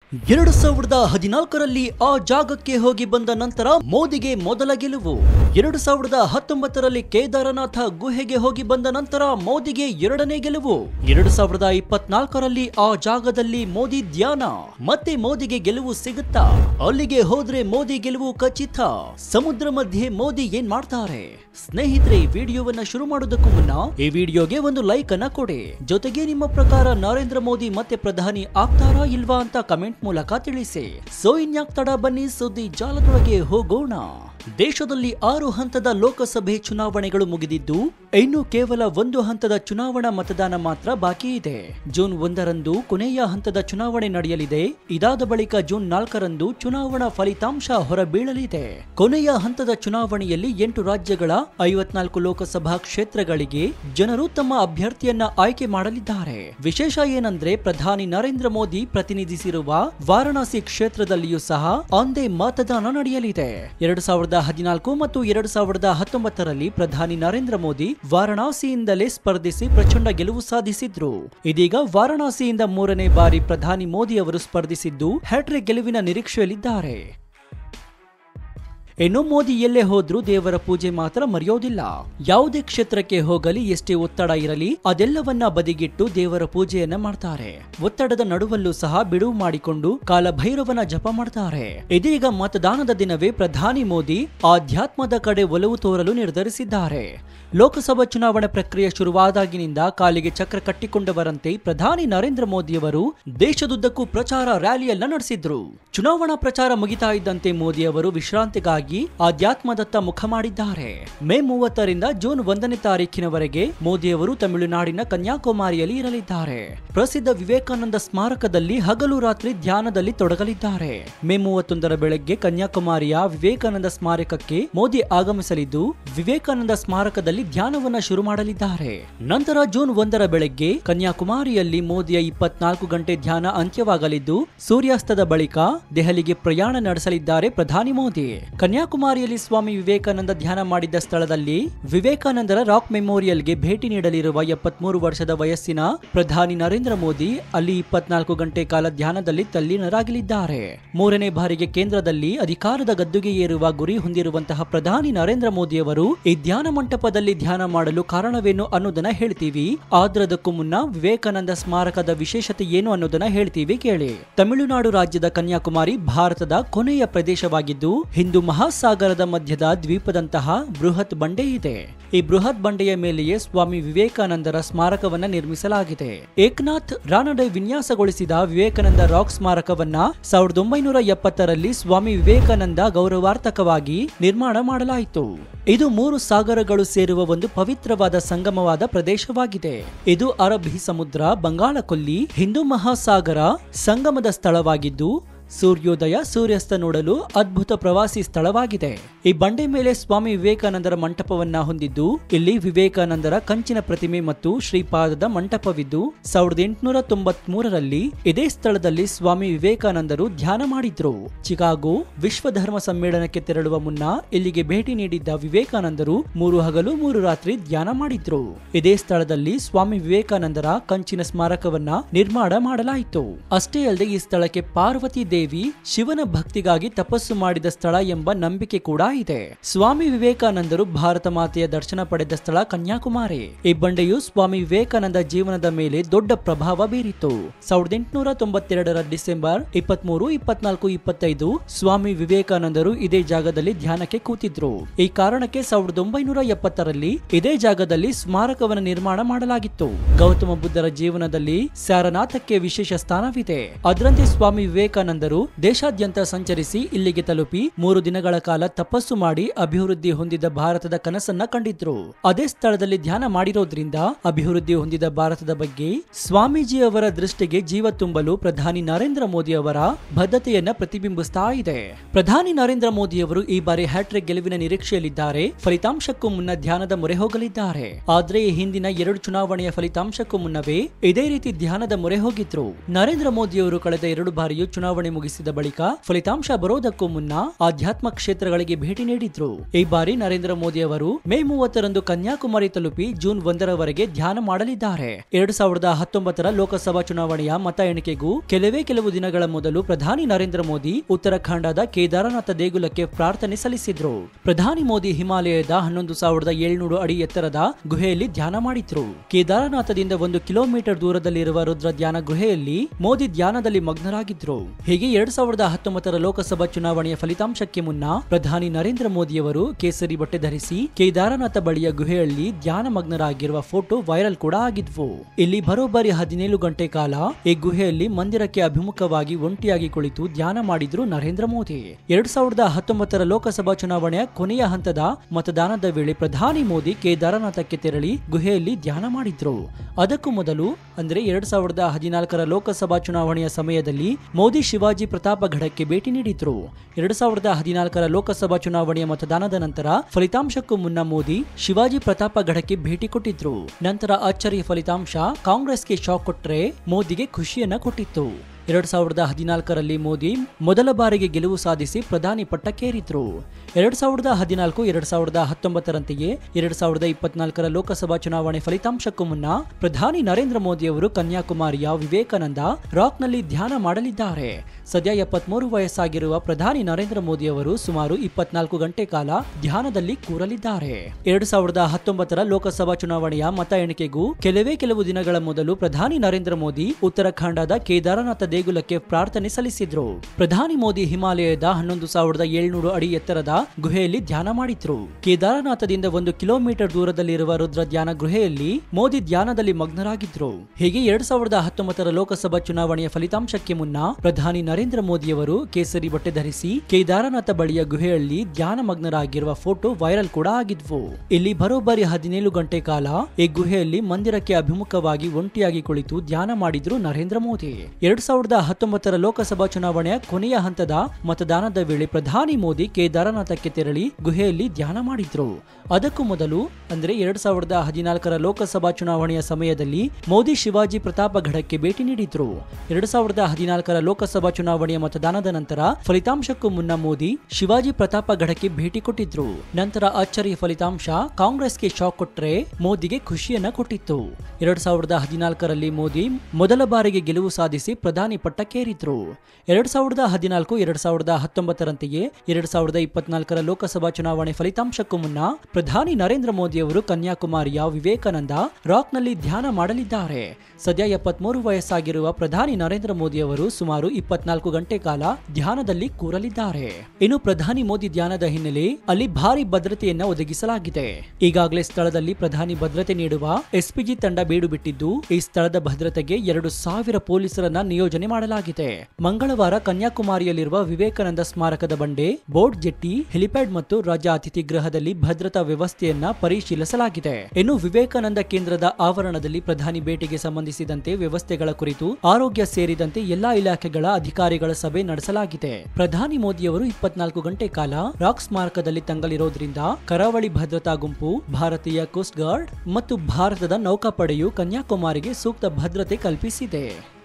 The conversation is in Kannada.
ಎರಡು ಸಾವಿರದ ಹದಿನಾಲ್ಕರಲ್ಲಿ ಆ ಜಾಗಕ್ಕೆ ಹೋಗಿ ಬಂದ ನಂತರ ಮೋದಿಗೆ ಮೊದಲ ಗೆಲುವು ಎರಡು ಸಾವಿರದ ಹತ್ತೊಂಬತ್ತರಲ್ಲಿ ಕೇದಾರನಾಥ ಗುಹೆಗೆ ಹೋಗಿ ಬಂದ ನಂತರ ಮೋದಿಗೆ ಎರಡನೇ ಗೆಲುವು ಎರಡು ಸಾವಿರದ ಇಪ್ಪತ್ನಾಲ್ಕರಲ್ಲಿ ಆ ಜಾಗದಲ್ಲಿ ಮೋದಿ ಧ್ಯಾನ ಮತ್ತೆ ಮೋದಿಗೆ ಗೆಲುವು ಸಿಗುತ್ತಾ ಅಲ್ಲಿಗೆ ಹೋದ್ರೆ ಮೋದಿ ಗೆಲುವು ಖಚಿತ ಸಮುದ್ರ ಮಧ್ಯೆ ಮೋದಿ ಏನ್ ಮಾಡ್ತಾರೆ ಸ್ನೇಹಿತರೆ ಈ ವಿಡಿಯೋವನ್ನ ಶುರು ಮಾಡೋದಕ್ಕೂ ಮುನ್ನ ಈ ವಿಡಿಯೋಗೆ ಒಂದು ಲೈಕ್ ಅನ್ನ ಕೊಡಿ ಜೊತೆಗೆ ನಿಮ್ಮ ಪ್ರಕಾರ ನರೇಂದ್ರ ಮೋದಿ ಮತ್ತೆ ಪ್ರಧಾನಿ ಆಗ್ತಾರಾ ಇಲ್ವಾ ಅಂತ ಕಮೆಂಟ್ ಮೂಲಕ ತಿಳಿಸಿ ಸೊ ಇನ್ಯಾಕ್ ತಡ ಬನ್ನಿ ಸುದ್ದಿ ಜಾಲದೊಳಗೆ ಹೋಗೋಣ ದೇಶದಲ್ಲಿ ಆರು ಹಂತದ ಲೋಕಸಭೆ ಚುನಾವಣೆಗಳು ಮುಗಿದಿದ್ದು ಇನ್ನು ಕೇವಲ ಒಂದು ಹಂತದ ಚುನಾವಣಾ ಮತದಾನ ಮಾತ್ರ ಬಾಕಿ ಇದೆ ಜೂನ್ ಒಂದರಂದು ಕೊನೆಯ ಹಂತದ ಚುನಾವಣೆ ನಡೆಯಲಿದೆ ಇದಾದ ಬಳಿಕ ಜೂನ್ ನಾಲ್ಕರಂದು ಚುನಾವಣಾ ಫಲಿತಾಂಶ ಹೊರಬೀಳಲಿದೆ ಕೊನೆಯ ಹಂತದ ಚುನಾವಣೆಯಲ್ಲಿ ಎಂಟು ರಾಜ್ಯಗಳ ಐವತ್ನಾಲ್ಕು ಲೋಕಸಭಾ ಕ್ಷೇತ್ರಗಳಿಗೆ ಜನರು ತಮ್ಮ ಅಭ್ಯರ್ಥಿಯನ್ನ ಆಯ್ಕೆ ಮಾಡಲಿದ್ದಾರೆ ವಿಶೇಷ ಏನಂದ್ರೆ ಪ್ರಧಾನಿ ನರೇಂದ್ರ ಮೋದಿ ಪ್ರತಿನಿಧಿಸಿರುವ ವಾರಣಾಸಿ ಕ್ಷೇತ್ರದಲ್ಲಿಯೂ ಸಹ ಒಂದೇ ಮತದಾನ ನಡೆಯಲಿದೆ ಎರಡು ಸಾವಿರದ ಹದಿನಾಲ್ಕು ಮತ್ತು ಎರಡು ಸಾವಿರದ ಹತ್ತೊಂಬತ್ತರಲ್ಲಿ ಪ್ರಧಾನಿ ನರೇಂದ್ರ ಮೋದಿ ವಾರಣಾಸಿಯಿಂದಲೇ ಸ್ಪರ್ಧಿಸಿ ಪ್ರಚಂಡ ಗೆಲುವು ಸಾಧಿಸಿದ್ರು ಇದೀಗ ವಾರಣಾಸಿಯಿಂದ ಮೂರನೇ ಬಾರಿ ಪ್ರಧಾನಿ ಮೋದಿ ಅವರು ಸ್ಪರ್ಧಿಸಿದ್ದು ಹ್ಯಾಟ್ರಿಕ್ ಗೆಲುವಿನ ನಿರೀಕ್ಷೆಯಲ್ಲಿದ್ದಾರೆ ಇನ್ನು ಮೋದಿ ಎಲ್ಲೇ ಹೋದ್ರೂ ದೇವರ ಪೂಜೆ ಮಾತ್ರ ಮರೆಯೋದಿಲ್ಲ ಯಾವುದೇ ಕ್ಷೇತ್ರಕ್ಕೆ ಹೋಗಲಿ ಎಷ್ಟೇ ಒತ್ತಡ ಇರಲಿ ಅದೆಲ್ಲವನ್ನ ಬದಿಗಿಟ್ಟು ದೇವರ ಪೂಜೆಯನ್ನ ಮಾಡ್ತಾರೆ ಒತ್ತಡದ ನಡುವಲ್ಲೂ ಸಹ ಬಿಡುವು ಮಾಡಿಕೊಂಡು ಕಾಲಭೈರವನ ಜಪ ಮಾಡ್ತಾರೆ ಇದೀಗ ಮತದಾನದ ದಿನವೇ ಪ್ರಧಾನಿ ಮೋದಿ ಆಧ್ಯಾತ್ಮದ ಕಡೆ ಒಲವು ತೋರಲು ನಿರ್ಧರಿಸಿದ್ದಾರೆ ಲೋಕಸಭಾ ಚುನಾವಣೆ ಪ್ರಕ್ರಿಯೆ ಶುರುವಾದಾಗಿನಿಂದ ಕಾಲಿಗೆ ಚಕ್ರ ಕಟ್ಟಿಕೊಂಡವರಂತೆ ಪ್ರಧಾನಿ ನರೇಂದ್ರ ಮೋದಿಯವರು ದೇಶದುದ್ದಕ್ಕೂ ಪ್ರಚಾರ ರ್ಯಾಲಿಯನ್ನ ನಡೆಸಿದ್ರು ಚುನಾವಣಾ ಪ್ರಚಾರ ಮುಗಿತಾ ಇದ್ದಂತೆ ಮೋದಿ ಅವರು ವಿಶ್ರಾಂತಿಗಾಗಿ ಆಧ್ಯಾತ್ಮದತ್ತ ಮುಖ ಮಾಡಿದ್ದಾರೆ ಮೇ ಮೂವತ್ತರಿಂದ ಜೂನ್ ಒಂದನೇ ತಾರೀಕಿನವರೆಗೆ ಮೋದಿಯವರು ತಮಿಳುನಾಡಿನ ಕನ್ಯಾಕುಮಾರಿಯಲ್ಲಿ ಇರಲಿದ್ದಾರೆ ಪ್ರಸಿದ್ಧ ವಿವೇಕಾನಂದ ಸ್ಮಾರಕದಲ್ಲಿ ಹಗಲು ರಾತ್ರಿ ಧ್ಯಾನದಲ್ಲಿ ತೊಡಗಲಿದ್ದಾರೆ ಮೇ ಮೂವತ್ತೊಂದರ ಬೆಳಗ್ಗೆ ಕನ್ಯಾಕುಮಾರಿಯ ವಿವೇಕಾನಂದ ಸ್ಮಾರಕಕ್ಕೆ ಮೋದಿ ಆಗಮಿಸಲಿದ್ದು ವಿವೇಕಾನಂದ ಸ್ಮಾರಕದಲ್ಲಿ ಧ್ಯಾನವನ್ನ ಶುರು ಮಾಡಲಿದ್ದಾರೆ ನಂತರ ಜೂನ್ ಒಂದರ ಬೆಳಗ್ಗೆ ಕನ್ಯಾಕುಮಾರಿಯಲ್ಲಿ ಮೋದಿಯ ಇಪ್ಪತ್ನಾಲ್ಕು ಗಂಟೆ ಧ್ಯಾನ ಅಂತ್ಯವಾಗಲಿದ್ದು ಸೂರ್ಯಾಸ್ತದ ಬಳಿಕ ದೆಹಲಿಗೆ ಪ್ರಯಾಣ ನಡೆಸಲಿದ್ದಾರೆ ಪ್ರಧಾನಿ ಮೋದಿ ಕನ್ಯಾಕುಮಾರಿಯಲ್ಲಿ ಸ್ವಾಮಿ ವಿವೇಕಾನಂದ ಧ್ಯಾನ ಮಾಡಿದ್ದ ಸ್ಥಳದಲ್ಲಿ ವಿವೇಕಾನಂದರ ರಾಕ್ ಮೆಮೋರಿಯಲ್ಗೆ ಭೇಟಿ ನೀಡಲಿರುವ ಎಪ್ಪತ್ಮೂರು ವರ್ಷದ ವಯಸ್ಸಿನ ಪ್ರಧಾನಿ ನರೇಂದ್ರ ಮೋದಿ ಅಲ್ಲಿ ಇಪ್ಪತ್ನಾಲ್ಕು ಗಂಟೆ ಕಾಲ ಧ್ಯಾನದಲ್ಲಿ ತಲ್ಲೀನರಾಗಲಿದ್ದಾರೆ ಮೂರನೇ ಬಾರಿಗೆ ಕೇಂದ್ರದಲ್ಲಿ ಅಧಿಕಾರದ ಗದ್ದುಗೆ ಏರುವ ಗುರಿ ಹೊಂದಿರುವಂತಹ ಪ್ರಧಾನಿ ನರೇಂದ್ರ ಮೋದಿ ಅವರು ಈ ಧ್ಯಾನ ಮಂಟಪದಲ್ಲಿ ಧ್ಯಾನ ಮಾಡಲು ಕಾರಣವೇನು ಅನ್ನೋದನ್ನ ಹೇಳ್ತೀವಿ ಆದ್ರದಕ್ಕೂ ಮುನ್ನ ವಿವೇಕಾನಂದ ಸ್ಮಾರಕದ ವಿಶೇಷತೆ ಏನು ಅನ್ನೋದನ್ನ ಹೇಳ್ತೀವಿ ಕೇಳಿ ತಮಿಳುನಾಡು ರಾಜ್ಯದ ಕನ್ಯಾಕುಮಾರಿ ಭಾರತದ ಕೊನೆಯ ಪ್ರದೇಶವಾಗಿದ್ದು ಹಿಂದೂ ಮಹಾಸಾಗರದ ಮಧ್ಯದ ದ್ವೀಪದಂತಹ ಬೃಹತ್ ಬಂಡೆ ಇದೆ ಈ ಬೃಹತ್ ಬಂಡೆಯ ಮೇಲೆಯೇ ಸ್ವಾಮಿ ವಿವೇಕಾನಂದರ ಸ್ಮಾರಕವನ್ನ ನಿರ್ಮಿಸಲಾಗಿದೆ ಏಕನಾಥ್ ರಾನಡೆ ವಿನ್ಯಾಸಗೊಳಿಸಿದ ವಿವೇಕಾನಂದ ರಾಕ್ ಸ್ಮಾರಕವನ್ನ ಸಾವಿರದ ಒಂಬೈನೂರ ಎಪ್ಪತ್ತರಲ್ಲಿ ಸ್ವಾಮಿ ವಿವೇಕಾನಂದ ಗೌರವಾರ್ಥಕವಾಗಿ ನಿರ್ಮಾಣ ಮಾಡಲಾಯಿತು ಇದು ಮೂರು ಸಾಗರಗಳು ಸೇರುವ ಒಂದು ಪವಿತ್ರವಾದ ಸಂಗಮವಾದ ಪ್ರದೇಶವಾಗಿದೆ ಇದು ಅರಬ್ಬಿ ಸಮುದ್ರ ಬಂಗಾಳ ಕೊಲ್ಲಿ ಹಿಂದೂ ಮಹಾಸಾಗರ ಸಂಗಮದ ಸ್ಥಳವಾಗಿದ್ದು ಸೂರ್ಯೋದಯ ಸೂರ್ಯಾಸ್ತ ನೋಡಲು ಅದ್ಭುತ ಪ್ರವಾಸಿ ಸ್ಥಳವಾಗಿದೆ ಈ ಬಂಡೆ ಮೇಲೆ ಸ್ವಾಮಿ ವಿವೇಕಾನಂದರ ಮಂಟಪವನ್ನ ಹೊಂದಿದ್ದು ಇಲ್ಲಿ ವಿವೇಕಾನಂದರ ಕಂಚಿನ ಪ್ರತಿಮೆ ಮತ್ತು ಶ್ರೀಪಾದದ ಮಂಟಪವಿದ್ದು ಸಾವಿರದ ಎಂಟುನೂರ ತೊಂಬತ್ ಮೂರರಲ್ಲಿ ಇದೇ ಸ್ಥಳದಲ್ಲಿ ಸ್ವಾಮಿ ವಿವೇಕಾನಂದರು ಧ್ಯಾನ ಮಾಡಿದ್ರು ಚಿಕಾಗೋ ವಿಶ್ವ ಧರ್ಮ ಸಮ್ಮೇಳನಕ್ಕೆ ತೆರಳುವ ಮುನ್ನ ಇಲ್ಲಿಗೆ ಭೇಟಿ ನೀಡಿದ್ದ ವಿವೇಕಾನಂದರು ಮೂರು ಹಗಲು ಮೂರು ರಾತ್ರಿ ಧ್ಯಾನ ಮಾಡಿದ್ರು ಇದೇ ಸ್ಥಳದಲ್ಲಿ ಸ್ವಾಮಿ ವಿವೇಕಾನಂದರ ಕಂಚಿನ ಸ್ಮಾರಕವನ್ನ ನಿರ್ಮಾಣ ಮಾಡಲಾಯಿತು ಅಷ್ಟೇ ಅಲ್ಲದೆ ಈ ಸ್ಥಳಕ್ಕೆ ಪಾರ್ವತಿ ದೇವಿ ಶಿವನ ಭಕ್ತಿಗಾಗಿ ತಪಸ್ಸು ಮಾಡಿದ ಸ್ಥಳ ಎಂಬ ನಂಬಿಕೆ ಕೂಡ ಇದೆ ಸ್ವಾಮಿ ವಿವೇಕಾನಂದರು ಭಾರತ ಮಾತೆಯ ದರ್ಶನ ಪಡೆದ ಸ್ಥಳ ಕನ್ಯಾಕುಮಾರಿ ಈ ಬಂಡೆಯು ಸ್ವಾಮಿ ವಿವೇಕಾನಂದ ಜೀವನದ ಮೇಲೆ ದೊಡ್ಡ ಪ್ರಭಾವ ಬೀರಿತು ಸಾವಿರದ ಎಂಟುನೂರ ತೊಂಬತ್ತೆರಡರ ಡಿಸೆಂಬರ್ ಇಪ್ಪತ್ಮೂರು ಇಪ್ಪತ್ನಾಲ್ಕು ಇಪ್ಪತ್ತೈದು ಸ್ವಾಮಿ ವಿವೇಕಾನಂದರು ಇದೇ ಜಾಗದಲ್ಲಿ ಧ್ಯಾನಕ್ಕೆ ಕೂತಿದ್ರು ಈ ಕಾರಣಕ್ಕೆ ಸಾವಿರದ ಒಂಬೈನೂರ ಎಪ್ಪತ್ತರಲ್ಲಿ ಇದೇ ಜಾಗದಲ್ಲಿ ಸ್ಮಾರಕವನ್ನು ನಿರ್ಮಾಣ ಮಾಡಲಾಗಿತ್ತು ಗೌತಮ ಬುದ್ಧರ ಜೀವನದಲ್ಲಿ ಸಾರನಾಥಕ್ಕೆ ವಿಶೇಷ ಸ್ಥಾನವಿದೆ ಅದರಂತೆ ಸ್ವಾಮಿ ವಿವೇಕಾನಂದರು ದೇಶಾದ್ಯಂತ ಸಂಚರಿಸಿ ಇಲ್ಲಿಗೆ ತಲುಪಿ ಮೂರು ದಿನಗಳ ಕಾಲ ತಪಸ್ಸು ಮಾಡಿ ಅಭಿವೃದ್ಧಿ ಹೊಂದಿದ ಭಾರತದ ಕನಸನ್ನ ಕಂಡಿದ್ರು ಅದೇ ಸ್ಥಳದಲ್ಲಿ ಧ್ಯಾನ ಮಾಡಿರೋದ್ರಿಂದ ಅಭಿವೃದ್ಧಿ ಹೊಂದಿದ ಭಾರತದ ಬಗ್ಗೆ ಸ್ವಾಮೀಜಿ ಅವರ ದೃಷ್ಟಿಗೆ ಜೀವ ತುಂಬಲು ಪ್ರಧಾನಿ ನರೇಂದ್ರ ಮೋದಿ ಅವರ ಬದ್ಧತೆಯನ್ನ ಪ್ರತಿಬಿಂಬಿಸ್ತಾ ಇದೆ ಪ್ರಧಾನಿ ನರೇಂದ್ರ ಮೋದಿ ಅವರು ಈ ಬಾರಿ ಹ್ಯಾಟ್ರಿಕ್ ಗೆಲುವಿನ ನಿರೀಕ್ಷೆಯಲ್ಲಿದ್ದಾರೆ ಫಲಿತಾಂಶಕ್ಕೂ ಮುನ್ನ ಧ್ಯಾನದ ಮೊರೆ ಹೋಗಲಿದ್ದಾರೆ ಆದ್ರೆ ಈ ಹಿಂದಿನ ಎರಡು ಚುನಾವಣೆಯ ಫಲಿತಾಂಶಕ್ಕೂ ಮುನ್ನವೇ ಇದೇ ರೀತಿ ಧ್ಯಾನದ ಮೊರೆ ಹೋಗಿದ್ರು ನರೇಂದ್ರ ಮೋದಿ ಅವರು ಕಳೆದ ಎರಡು ಬಾರಿಯೂ ಚುನಾವಣೆ ಮುಗಿಸಿದ ಬಳಿಕ ಫಲಿತಾಂಶ ಬರೋದಕ್ಕೂ ಮುನ್ನ ಆಧ್ಯಾತ್ಮ ಕ್ಷೇತ್ರಗಳಿಗೆ ಭೇಟಿ ನೀಡಿದ್ರು ಈ ಬಾರಿ ನರೇಂದ್ರ ಮೋದಿ ಅವರು ಮೇ ಮೂವತ್ತರಂದು ಕನ್ಯಾಕುಮಾರಿ ತಲುಪಿ ಜೂನ್ ಒಂದರವರೆಗೆ ಧ್ಯಾನ ಮಾಡಲಿದ್ದಾರೆ ಎರಡು ಸಾವಿರದ ಹತ್ತೊಂಬತ್ತರ ಲೋಕಸಭಾ ಚುನಾವಣೆಯ ಮತ ಎಣಿಕೆಗೂ ಕೆಲವೇ ಕೆಲವು ದಿನಗಳ ಮೊದಲು ಪ್ರಧಾನಿ ನರೇಂದ್ರ ಮೋದಿ ಉತ್ತರಾಖಂಡದ ಕೇದಾರನಾಥ ದೇಗುಲಕ್ಕೆ ಪ್ರಾರ್ಥನೆ ಸಲ್ಲಿಸಿದ್ರು ಪ್ರಧಾನಿ ಮೋದಿ ಹಿಮಾಲಯದ ಹನ್ನೊಂದು ಸಾವಿರದ ಏಳ್ನೂರು ಅಡಿ ಎತ್ತರದ ಗುಹೆಯಲ್ಲಿ ಧ್ಯಾನ ಮಾಡಿದ್ರು ಕೇದಾರನಾಥದಿಂದ ಒಂದು ಕಿಲೋಮೀಟರ್ ದೂರದಲ್ಲಿರುವ ರುದ್ರ ಧ್ಯಾನ ಗುಹೆಯಲ್ಲಿ ಮೋದಿ ಧ್ಯಾನದಲ್ಲಿ ಮಗ್ನರಾಗಿದ್ರು ಹೀಗೆ ಎರಡ್ ಸಾವಿರದ ಹತ್ತೊಂಬತ್ತರ ಲೋಕಸಭಾ ಚುನಾವಣೆಯ ಫಲಿತಾಂಶಕ್ಕೆ ಮುನ್ನ ಪ್ರಧಾನಿ ನರೇಂದ್ರ ಮೋದಿಯವರು ಕೇಸರಿ ಬಟ್ಟೆ ಧರಿಸಿ ಕೇದಾರನಾಥ ಬಳಿಯ ಗುಹೆಯಲ್ಲಿ ಧ್ಯಾನ ಮಗ್ನರಾಗಿರುವ ಫೋಟೋ ವೈರಲ್ ಕೂಡ ಆಗಿದ್ವು ಇಲ್ಲಿ ಬರೋಬ್ಬರಿ ಹದಿನೇಳು ಗಂಟೆ ಕಾಲ ಈ ಗುಹೆಯಲ್ಲಿ ಮಂದಿರಕ್ಕೆ ಅಭಿಮುಖವಾಗಿ ಒಂಟಿಯಾಗಿ ಕುಳಿತು ಧ್ಯಾನ ಮಾಡಿದ್ರು ನರೇಂದ್ರ ಮೋದಿ ಎರಡ್ ಸಾವಿರದ ಹತ್ತೊಂಬತ್ತರ ಲೋಕಸಭಾ ಚುನಾವಣೆಯ ಕೊನೆಯ ಹಂತದ ಮತದಾನದ ವೇಳೆ ಪ್ರಧಾನಿ ಮೋದಿ ಕೇದಾರನಾಥಕ್ಕೆ ತೆರಳಿ ಗುಹೆಯಲ್ಲಿ ಧ್ಯಾನ ಮಾಡಿದ್ರು ಅದಕ್ಕೂ ಮೊದಲು ಅಂದ್ರೆ ಎರಡ್ ಸಾವಿರದ ಹದಿನಾಲ್ಕರ ಲೋಕಸಭಾ ಚುನಾವಣೆಯ ಸಮಯದಲ್ಲಿ ಮೋದಿ ಶಿವಾಜಿ ಪ್ರತಾಪಗಢಕ್ಕೆ ಭೇಟಿ ನೀಡಿದ್ರು ಎರಡ್ ಸಾವಿರದ ಹದಿನಾಲ್ಕರ ಲೋಕಸಭಾ ಚುನಾವಣೆಯ ಮತದಾನದ ನಂತರ ಫಲಿತಾಂಶಕ್ಕೂ ಮುನ್ನ ಮೋದಿ ಶಿವಾಜಿ ಪ್ರತಾಪಗಢಕ್ಕೆ ಭೇಟಿ ಕೊಟ್ಟಿದ್ರು ನಂತರ ಅಚ್ಚರಿಯ ಫಲಿತಾಂಶ ಕಾಂಗ್ರೆಸ್ಗೆ ಶಾಕ್ ಕೊಟ್ರೆ ಮೋದಿಗೆ ಖುಷಿಯನ್ನ ಕೊಟ್ಟಿತ್ತು ಎರಡ್ ಸಾವಿರದ ಹದಿನಾಲ್ಕರಲ್ಲಿ ಮೋದಿ ಮೊದಲ ಬಾರಿಗೆ ಗೆಲುವು ಸಾಧಿಸಿ ಪ್ರಧಾನಿ ಪಟ್ಟಕ್ಕೇರಿದ್ರು ಎರಡ್ ಸಾವಿರದ ಹದಿನಾಲ್ಕು ಎರಡ್ ಸಾವಿರದ ಹತ್ತೊಂಬತ್ತರಂತೆಯೇ ಎರಡ್ ಸಾವಿರದ ಇಪ್ಪತ್ನಾಲ್ಕರ ಲೋಕಸಭಾ ಚುನಾವಣೆ ಫಲಿತಾಂಶಕ್ಕೂ ಮುನ್ನ ಪ್ರಧಾನಿ ನರೇಂದ್ರ ಮೋದಿ ಅವರು ಕನ್ಯಾಕುಮಾರಿಯ ವಿವೇಕಾನಂದ ರಾಕ್ನಲ್ಲಿ ಧ್ಯಾನ ಮಾಡಲಿದ್ದಾರೆ ಸದ್ಯ ಎಪ್ಪತ್ಮೂರು ವಯಸ್ಸಾಗಿರುವ ಪ್ರಧಾನಿ ನರೇಂದ್ರ ಮೋದಿ ಅವರು ಸುಮಾರು ಇಪ್ಪತ್ನಾಲ್ಕು ಗಂಟೆ ಕಾಲ ಧ್ಯಾನದಲ್ಲಿ ಕೂರಲಿದ್ದಾರೆ ಎರಡ್ ಸಾವಿರದ ಹತ್ತೊಂಬತ್ತರ ಲೋಕಸಭಾ ಚುನಾವಣೆಯ ಮತ ಎಣಿಕೆಗೂ ಕೆಲವೇ ಕೆಲವು ದಿನಗಳ ಮೊದಲು ಪ್ರಧಾನಿ ನರೇಂದ್ರ ಮೋದಿ ಉತ್ತರಾಖಂಡದ ಕೇದಾರನಾಥ ದೇಗುಲಕ್ಕೆ ಪ್ರಾರ್ಥನೆ ಸಲ್ಲಿಸಿದ್ರು ಪ್ರಧಾನಿ ಮೋದಿ ಹಿಮಾಲಯದ ಹನ್ನೊಂದು ಸಾವಿರದ ಏಳ್ನೂರು ಅಡಿ ಎತ್ತರದ ಗುಹೆಯಲ್ಲಿ ಧ್ಯಾನ ಮಾಡಿದ್ರು ಕೇದಾರನಾಥದಿಂದ ಒಂದು ಕಿಲೋಮೀಟರ್ ದೂರದಲ್ಲಿರುವ ರುದ್ರ ಧ್ಯಾನ ಗುಹೆಯಲ್ಲಿ ಮೋದಿ ಧ್ಯಾನದಲ್ಲಿ ಮಗ್ನರಾಗಿದ್ರು ಹೀಗೆ ಎರಡ್ ಸಾವಿರದ ಹತ್ತೊಂಬತ್ತರ ಲೋಕಸಭಾ ಚುನಾವಣೆಯ ಫಲಿತಾಂಶಕ್ಕೆ ಮುನ್ನ ಪ್ರಧಾನಿ ನರೇಂದ್ರ ಮೋದಿಯವರು ಕೇಸರಿ ಬಟ್ಟೆ ಧರಿಸಿ ಕೇದಾರನಾಥ ಬಳಿಯ ಗುಹೆಯಲ್ಲಿ ಧ್ಯಾನ ಮಗ್ನರಾಗಿರುವ ಫೋಟೋ ವೈರಲ್ ಕೂಡ ಆಗಿದ್ವು ಇಲ್ಲಿ ಬರೋಬ್ಬರಿ ಹದಿನೇಳು ಗಂಟೆ ಕಾಲ ಈ ಗುಹೆಯಲ್ಲಿ ಮಂದಿರಕ್ಕೆ ಅಭಿಮುಖವಾಗಿ ಒಂಟಿಯಾಗಿ ಕುಳಿತು ಧ್ಯಾನ ಮಾಡಿದ್ರು ನರೇಂದ್ರ ಮೋದಿ ಎರಡ್ ಸಾವಿರದ ಹತ್ತೊಂಬತ್ತರ ಲೋಕಸಭಾ ಚುನಾವಣೆಯ ಕೊನೆಯ ಹಂತದ ಮತದಾನದ ವೇಳೆ ಪ್ರಧಾನಿ ಮೋದಿ ಕೇದಾರನಾಥಕ್ಕೆ ತೆರಳಿ ಗುಹೆಯಲ್ಲಿ ಧ್ಯಾನ ಮಾಡಿದ್ರು ಅದಕ್ಕೂ ಮೊದಲು ಅಂದ್ರೆ ಎರಡ್ ಸಾವಿರದ ಹದಿನಾಲ್ಕರ ಲೋಕಸಭಾ ಚುನಾವಣೆಯ ಸಮಯದಲ್ಲಿ ಮೋದಿ ಶಿವಾಜಿ ಪ್ರತಾಪಗಢಕ್ಕೆ ಭೇಟಿ ನೀಡಿದ್ರು ಎರಡ್ ಸಾವಿರದ ಹದಿನಾಲ್ಕರ ಲೋಕಸಭಾ ಚುನಾವಣೆಯ ಮತದಾನದ ನಂತರ ಫಲಿತಾಂಶಕ್ಕೂ ಮುನ್ನ ಮೋದಿ ಶಿವಾಜಿ ಪ್ರತಾಪಗಢಕ್ಕೆ ಭೇಟಿ ಕೊಟ್ಟಿದ್ರು ನಂತರ ಅಚ್ಚರಿಯ ಫಲಿತಾಂಶ ಕಾಂಗ್ರೆಸ್ಗೆ ಶಾಕ್ ಕೊಟ್ರೆ ಮೋದಿಗೆ ಖುಷಿಯನ್ನ ಕೊಟ್ಟಿತ್ತು ಎರಡ್ ಸಾವಿರದ ಹದಿನಾಲ್ಕರಲ್ಲಿ ಮೋದಿ ಮೊದಲ ಬಾರಿಗೆ ಗೆಲುವು ಸಾಧಿಸಿ ಪ್ರಧಾನಿ ಪಟ್ಟಕ್ಕೇರಿದ್ರು ಎರಡ್ ಸಾವಿರದ ಹದಿನಾಲ್ಕು ಎರಡ್ ಸಾವಿರದ ಹತ್ತೊಂಬತ್ತರಂತೆಯೇ ಎರಡ್ ಸಾವಿರದ ಇಪ್ಪತ್ನಾಲ್ಕರ ಲೋಕಸಭಾ ಚುನಾವಣೆ ಫಲಿತಾಂಶಕ್ಕೂ ಮುನ್ನ ಪ್ರಧಾನಿ ನರೇಂದ್ರ ಮೋದಿ ಅವರು ಕನ್ಯಾಕುಮಾರಿಯ ವಿವೇಕಾನಂದ ರಾಕ್ನಲ್ಲಿ ಧ್ಯಾನ ಮಾಡಲಿದ್ದಾರೆ ಸದ್ಯ ಎಪ್ಪತ್ಮೂರು ವಯಸ್ಸಾಗಿರುವ ಪ್ರಧಾನಿ ನರೇಂದ್ರ ಮೋದಿ ಅವರು ಸುಮಾರು ಇಪ್ಪತ್ನಾಲ್ಕು ಗಂಟೆ ಕಾಲ ಧ್ಯಾನದಲ್ಲಿ ಕೂರಲಿದ್ದಾರೆ ಇನ್ನು ಪ್ರಧಾನಿ ಮೋದಿ ಧ್ಯಾನದ ಹಿನ್ನೆಲೆ ಅಲ್ಲಿ ಭಾರಿ ಭದ್ರತೆಯನ್ನ ಒದಗಿಸಲಾಗಿದೆ ಈಗಾಗಲೇ ಸ್ಥಳದಲ್ಲಿ ಪ್ರಧಾನಿ ಭದ್ರತೆ ನೀಡುವ ಎಸ್ಪಿಜಿ ತಂಡ ಬೀಡು ಬಿಟ್ಟಿದ್ದು ಈ ಸ್ಥಳದ ಭದ್ರತೆಗೆ ಎರಡು ಸಾವಿರ ಪೊಲೀಸರನ್ನ ನಿಯೋಜನೆ ಮಾಡಲಾಗಿದೆ ಮಂಗಳವಾರ ಕನ್ಯಾಕುಮಾರಿಯಲ್ಲಿರುವ ವಿವೇಕಾನಂದ ಸ್ಮಾರಕದ ಬಂಡೆ ಬೋಟ್ ಜೆಟ್ಟಿ ಹೆಲಿಪ್ಯಾಡ್ ಮತ್ತು ರಾಜ್ಯ ಅತಿಥಿ ಗೃಹದಲ್ಲಿ ಭದ್ರತಾ ವ್ಯವಸ್ಥೆಯನ್ನ ಪರಿಶೀಲಿಸಲಾಗಿದೆ ಇನ್ನು ವಿವೇಕಾನಂದ ಕೇಂದ್ರದ ಆವರಣದಲ್ಲಿ ಪ್ರಧಾನಿ ಭೇಟಿಗೆ ಸಂಬಂಧಿಸಿದಂತೆ ವ್ಯವಸ್ಥೆಗಳ ಕುರಿತು ಆರೋಗ್ಯ ಸೇರಿದಂತೆ ಎಲ್ಲಾ ಇಲಾಖೆಗಳ ಅಧಿಕಾರಿಗಳ ಸಭೆ ನಡೆಸಲಾಗಿದೆ ಪ್ರಧಾನಿ ಮೋದಿಯವರು ಇಪ್ಪತ್ನಾಲ್ಕು ಗಂಟೆ ಕಾಲ ರಾಕ್ ಸ್ಮಾರಕದಲ್ಲಿ ತಂಗಲಿರೋದ್ರಿಂದ ಕರಾವಳಿ ಭದ್ರತಾ ಗುಂಪು ಭಾರತೀಯ ಕೋಸ್ಟ್ ಗಾರ್ಡ್ ಮತ್ತು ಭಾರತದ ನೌಕಾಪಡೆಯು ಕನ್ಯಾಕುಮಾರಿಗೆ ಸೂಕ್ತ ಭದ್ರತೆ ಕಲ್ಪಿಸಿದೆ